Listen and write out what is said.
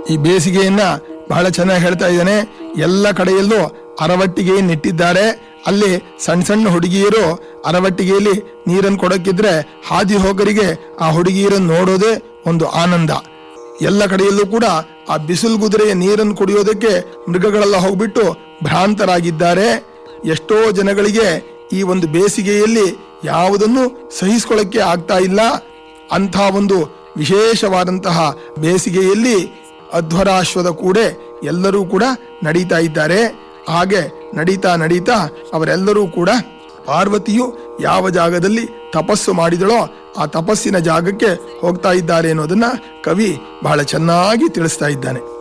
ಈ ಬೇಸಿಗೆಯನ್ನ ಬಹಳ ಚೆನ್ನಾಗಿ ಹೇಳ್ತಾ ಇದ್ದಾನೆ ಎಲ್ಲ ಕಡೆಯಲ್ಲೂ ಅರವಟ್ಟಿಗೆ ನೆಟ್ಟಿದ್ದಾರೆ ಅಲ್ಲಿ ಸಣ್ಣ ಸಣ್ಣ ಹುಡುಗಿಯರು ಅರವಟ್ಟಿಗೆಯಲ್ಲಿ ನೀರನ್ನು ಕೊಡಕ್ಕಿದ್ರೆ ಹಾದಿ ಹೋಗರಿಗೆ ಆ ಹುಡುಗಿಯರನ್ನು ನೋಡೋದೇ ಒಂದು ಆನಂದ ಎಲ್ಲ ಕಡೆಯಲ್ಲೂ ಕೂಡ ಆ ಬಿಸಿಲು ಕುದುರೆಯ ನೀರನ್ನು ಕುಡಿಯೋದಕ್ಕೆ ಮೃಗಗಳೆಲ್ಲ ಹೋಗ್ಬಿಟ್ಟು ಭ್ರಾಂತರಾಗಿದ್ದಾರೆ ಎಷ್ಟೋ ಜನಗಳಿಗೆ ಈ ಒಂದು ಬೇಸಿಗೆಯಲ್ಲಿ ಯಾವುದನ್ನು ಸಹಿಸ್ಕೊಳ್ಳಕ್ಕೆ ಆಗ್ತಾ ಇಲ್ಲ ಅಂಥ ಒಂದು ವಿಶೇಷವಾದಂತಹ ಬೇಸಿಗೆಯಲ್ಲಿ ಅಧ್ವರಾಶ್ವದ ಕೂಡೆ ಎಲ್ಲರೂ ಕೂಡ ನಡೀತಾ ಇದ್ದಾರೆ ಹಾಗೆ ನಡೀತಾ ನಡೀತಾ ಅವರೆಲ್ಲರೂ ಕೂಡ ಪಾರ್ವತಿಯು ಯಾವ ಜಾಗದಲ್ಲಿ ತಪಸ್ಸು ಮಾಡಿದಳೋ ಆ ತಪಸ್ಸಿನ ಜಾಗಕ್ಕೆ ಹೋಗ್ತಾ ಇದ್ದಾರೆ ಅನ್ನೋದನ್ನ ಕವಿ ಬಹಳ ಚೆನ್ನಾಗಿ ತಿಳಿಸ್ತಾ ಇದ್ದಾನೆ